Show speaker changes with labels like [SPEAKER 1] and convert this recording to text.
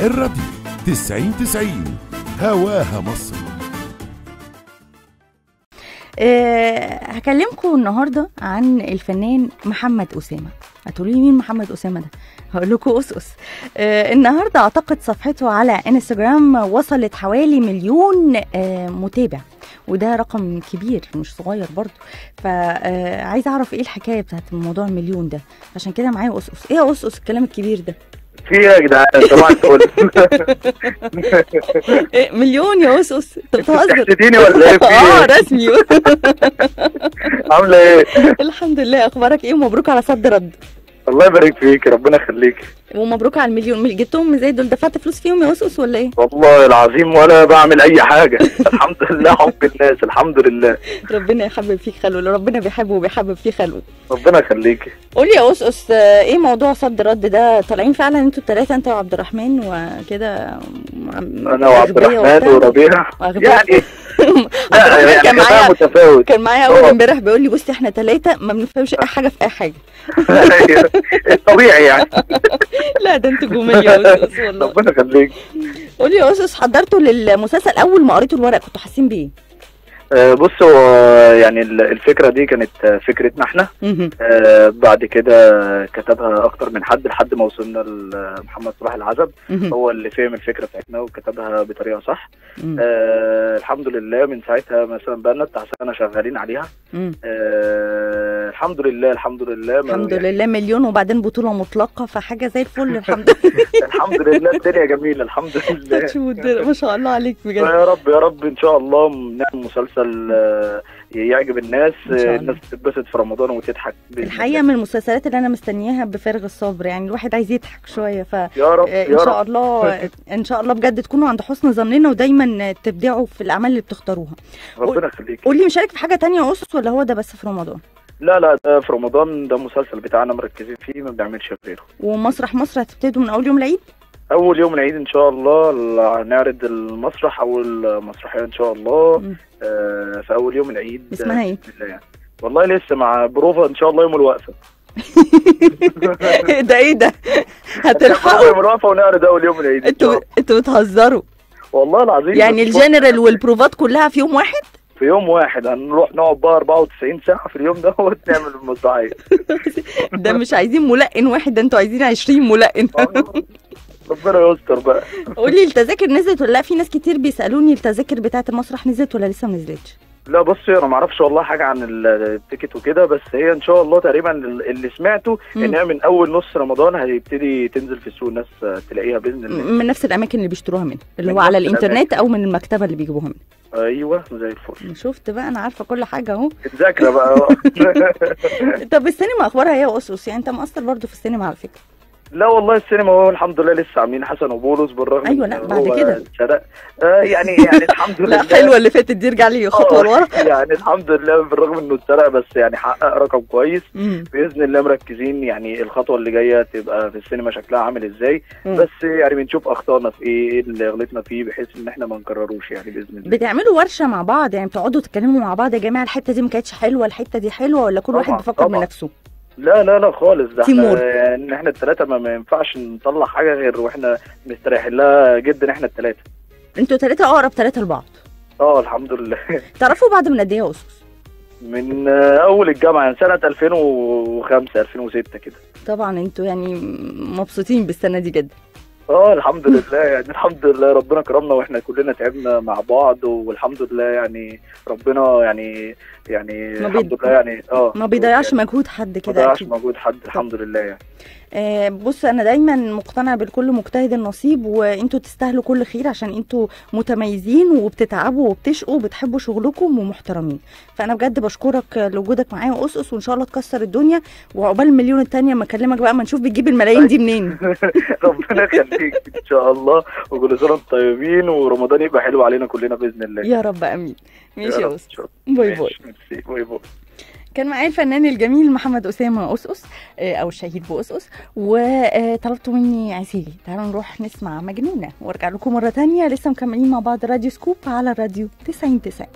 [SPEAKER 1] الراديو 90 90 هواها مصر
[SPEAKER 2] أه هكلمكم النهارده عن الفنان محمد اسامه هتقولوا لي مين محمد اسامه ده هقول لكم اسس أه النهارده اعتقد صفحته على انستجرام وصلت حوالي مليون أه متابع وده رقم كبير مش صغير برضه فعايزه اعرف ايه الحكايه بتاعت الموضوع المليون ده عشان كده معايا اسس ايه يا اسس الكلام الكبير ده
[SPEAKER 3] في ايه يا جدعان صباح الفل
[SPEAKER 2] إيه مليون يا اسس انت بتهزر
[SPEAKER 3] تحسديني ولا ايه في
[SPEAKER 2] اه
[SPEAKER 3] ايه
[SPEAKER 2] رسمي
[SPEAKER 3] عامله ايه
[SPEAKER 2] الحمد لله اخبارك ايه ومبروك على صد رد
[SPEAKER 3] الله يبارك فيك ربنا يخليك
[SPEAKER 2] ومبروك على المليون مل- جبتهم ازاي دول دفعت فلوس فيهم يا اسس ولا ايه
[SPEAKER 3] والله العظيم ولا بعمل اي حاجه الحمد لله حب الناس الحمد لله
[SPEAKER 2] ربنا يحبب فيك خلوه ربنا بيحبه وبيحبب فيه خلوه
[SPEAKER 3] ربنا يخليك
[SPEAKER 2] قول لي يا اسس آه، ايه موضوع صد رد ده طالعين فعلا انتوا الثلاثه انت وعبد الرحمن وكده
[SPEAKER 3] انا وعبد الرحمن وربيع يعني
[SPEAKER 2] عبد الرحمن
[SPEAKER 3] يعني
[SPEAKER 2] كان
[SPEAKER 3] كلام
[SPEAKER 2] معايا
[SPEAKER 3] متفاوت
[SPEAKER 2] كان معايا اول
[SPEAKER 3] آه.
[SPEAKER 2] امبارح بيقول لي بصي احنا ثلاثه ما بنفهمش اي حاجه في اي حاجه
[SPEAKER 3] الطبيعي يعني
[SPEAKER 2] لا ده انتوا جمال يا اسس والله
[SPEAKER 3] ربنا يخليك
[SPEAKER 2] قول لي يا اسس حضرتوا للمسلسل اول ما قريتوا الورق كنتوا حاسين بايه؟
[SPEAKER 3] آه، بص هو يعني ال- الفكره دي كانت آه، فكرتنا احنا
[SPEAKER 2] مهم.
[SPEAKER 3] آه، بعد كده كتبها اكتر من حد لحد ما وصلنا لمحمد صلاح العزب
[SPEAKER 2] مهم.
[SPEAKER 3] هو اللي فهم الفكره بتاعتنا وكتبها بطريقه صح
[SPEAKER 2] مم.
[SPEAKER 3] آه الحمد لله من ساعتها مثلا بقالنا بتاع سنه شغالين عليها
[SPEAKER 2] مم.
[SPEAKER 3] آه الحمد لله الحمد لله ما-
[SPEAKER 2] الحمد
[SPEAKER 3] يعني
[SPEAKER 2] لله مليون وبعدين بطولة مطلقة فحاجة زي الفل الحمد
[SPEAKER 3] الحمد لله الدنيا جميله الحمد لله
[SPEAKER 2] لله ما شاء الله عليك بجد
[SPEAKER 3] يا رب يا رب ان شاء الله نعمل مسلسل آه، يعجب الناس
[SPEAKER 2] إن شاء
[SPEAKER 3] آه،
[SPEAKER 2] الله.
[SPEAKER 3] الناس تتبسط في رمضان وتضحك بإذن
[SPEAKER 2] الحقيقة
[SPEAKER 3] الله.
[SPEAKER 2] من المسلسلات اللي أنا مستنياها بفارغ الصبر يعني الواحد عايز يضحك شوية ف
[SPEAKER 3] يا رب
[SPEAKER 2] آه،
[SPEAKER 3] يا
[SPEAKER 2] ان شاء
[SPEAKER 3] رب
[SPEAKER 2] الله ان شاء الله بجد تكونوا عند حسن ظننا ودايما تبدعوا في الاعمال اللي بتختاروها
[SPEAKER 3] ربنا يخليك
[SPEAKER 2] قول لي مشارك في حاجه تانية يا اسس ولا هو ده بس في رمضان
[SPEAKER 3] لا لا ده في رمضان ده مسلسل بتاعنا مركزين فيه ما بنعملش غيره
[SPEAKER 2] ومسرح مصر هتبتدوا من اول يوم العيد
[SPEAKER 3] اول يوم العيد ان شاء الله ال- نعرض المسرح اول مسرحيه ان شاء الله
[SPEAKER 2] مم.
[SPEAKER 3] آه في اول يوم العيد
[SPEAKER 2] اسمها ايه؟
[SPEAKER 3] بإذن الله يعني. والله لسه مع بروفا ان شاء الله يوم الوقفه
[SPEAKER 2] ايه ده ايه ده
[SPEAKER 3] بروفا
[SPEAKER 2] هتلحقوا
[SPEAKER 3] يوم الوقفه ونعرض اول يوم العيد إن شاء
[SPEAKER 2] انتوا
[SPEAKER 3] الله.
[SPEAKER 2] انتوا بتهزروا
[SPEAKER 3] والله العظيم
[SPEAKER 2] يعني
[SPEAKER 3] بس
[SPEAKER 2] الجنرال والبروفات كلها في يوم واحد
[SPEAKER 3] في يوم واحد هنروح نقعد بقى 94 ساعه في اليوم دوت نعمل المسرحيه
[SPEAKER 2] ده مش عايزين ملقن واحد ده انتوا عايزين 20 ملقن
[SPEAKER 3] ربنا يستر بقى
[SPEAKER 2] قولي التذاكر نزلت ولا لا في ناس كتير بيسالوني التذاكر بتاعه المسرح نزلت ولا لسه ما نزلتش
[SPEAKER 3] لا بصي انا ما اعرفش والله حاجه عن ال- التيكت وكده بس هي ان شاء الله تقريبا اللي سمعته
[SPEAKER 2] مم.
[SPEAKER 3] ان هي من اول نص رمضان هيبتدي تنزل في السوق الناس تلاقيها باذن الله
[SPEAKER 2] من نفس الاماكن اللي بيشتروها منها اللي
[SPEAKER 3] من
[SPEAKER 2] هو على
[SPEAKER 3] نفس
[SPEAKER 2] الانترنت او من المكتبه اللي بيجيبوها منها
[SPEAKER 3] ايوه زي الفل
[SPEAKER 2] شفت بقى انا عارفه كل حاجه اهو
[SPEAKER 3] الذاكره بقى
[SPEAKER 2] طب السينما اخبارها ايه يا اسس يعني انت مقصر برضو في السينما على فكره
[SPEAKER 3] لا والله السينما هو الحمد لله لسه عاملين حسن وبولس بالرغم
[SPEAKER 2] أيوة،
[SPEAKER 3] إن
[SPEAKER 2] لا،
[SPEAKER 3] هو
[SPEAKER 2] بعد كده.
[SPEAKER 3] اتسرق. آه يعني يعني الحمد لله
[SPEAKER 2] لا حلوه اللي فاتت دي ارجع لي خطوه
[SPEAKER 3] آه،
[SPEAKER 2] لورا
[SPEAKER 3] يعني الحمد لله بالرغم انه اتسرق بس يعني حقق رقم كويس
[SPEAKER 2] مم.
[SPEAKER 3] باذن الله مركزين يعني الخطوه اللي جايه تبقى في السينما شكلها عامل ازاي
[SPEAKER 2] مم.
[SPEAKER 3] بس يعني بنشوف اخطائنا في ايه إيه اللي غلطنا فيه بحيث ان احنا ما نكرروش يعني باذن الله
[SPEAKER 2] بتعملوا ورشه مع بعض يعني بتقعدوا تتكلموا مع بعض يا جماعه الحته دي ما كانتش حلوه الحته دي حلوه ولا كل واحد
[SPEAKER 3] طبعاً،
[SPEAKER 2] بيفكر من
[SPEAKER 3] طبعاً.
[SPEAKER 2] نفسه
[SPEAKER 3] لا لا لا خالص ده
[SPEAKER 2] تيمور.
[SPEAKER 3] احنا ان احنا الثلاثه ما, ما ينفعش نطلع حاجه غير واحنا مستريحين لها جدا احنا الثلاثه
[SPEAKER 2] انتوا ثلاثه اقرب ثلاثه لبعض
[SPEAKER 3] اه الحمد لله
[SPEAKER 2] تعرفوا بعض من قد ايه يا اسس
[SPEAKER 3] من آه، اول الجامعه يعني سنه 2005 2006 كده
[SPEAKER 2] طبعا انتوا يعني مبسوطين بالسنه دي جدا
[SPEAKER 3] اه الحمد لله يعني الحمد لله ربنا كرمنا واحنا كلنا تعبنا مع بعض والحمد لله يعني ربنا يعني يعني
[SPEAKER 2] ما بي-
[SPEAKER 3] الحمد لله يعني اه
[SPEAKER 2] ما بيضيعش
[SPEAKER 3] يعني
[SPEAKER 2] مجهود حد
[SPEAKER 3] ما
[SPEAKER 2] كده
[SPEAKER 3] بيضيعش
[SPEAKER 2] اكيد
[SPEAKER 3] مجهود حد الحمد لله يعني
[SPEAKER 2] آه، بص انا دايما مقتنعه بالكل مجتهد النصيب وانتوا تستاهلوا كل خير عشان انتوا متميزين وبتتعبوا وبتشقوا وبتحبوا شغلكم ومحترمين فانا بجد بشكرك لوجودك معايا يا اسس وان شاء الله تكسر الدنيا وعقبال المليون التانية اما اكلمك بقى ما نشوف بتجيب الملايين دي منين
[SPEAKER 3] ربنا يخليك ان شاء الله وكل سنه وانتم طيبين ورمضان يبقى حلو علينا كلنا باذن الله
[SPEAKER 2] يا رب امين ماشي يا
[SPEAKER 3] رب إن
[SPEAKER 2] اسس
[SPEAKER 3] شاء الله.
[SPEAKER 2] باي باي
[SPEAKER 3] ماشي، ميرسي، باي باي
[SPEAKER 2] كان معايا الفنان الجميل محمد اسامه اسس آه، او الشهيد باسس وطلبتوا مني عسيلي تعالوا نروح نسمع مجنونه وارجع لكم مره تانية لسه مكملين مع بعض راديو سكوب على الراديو 90 90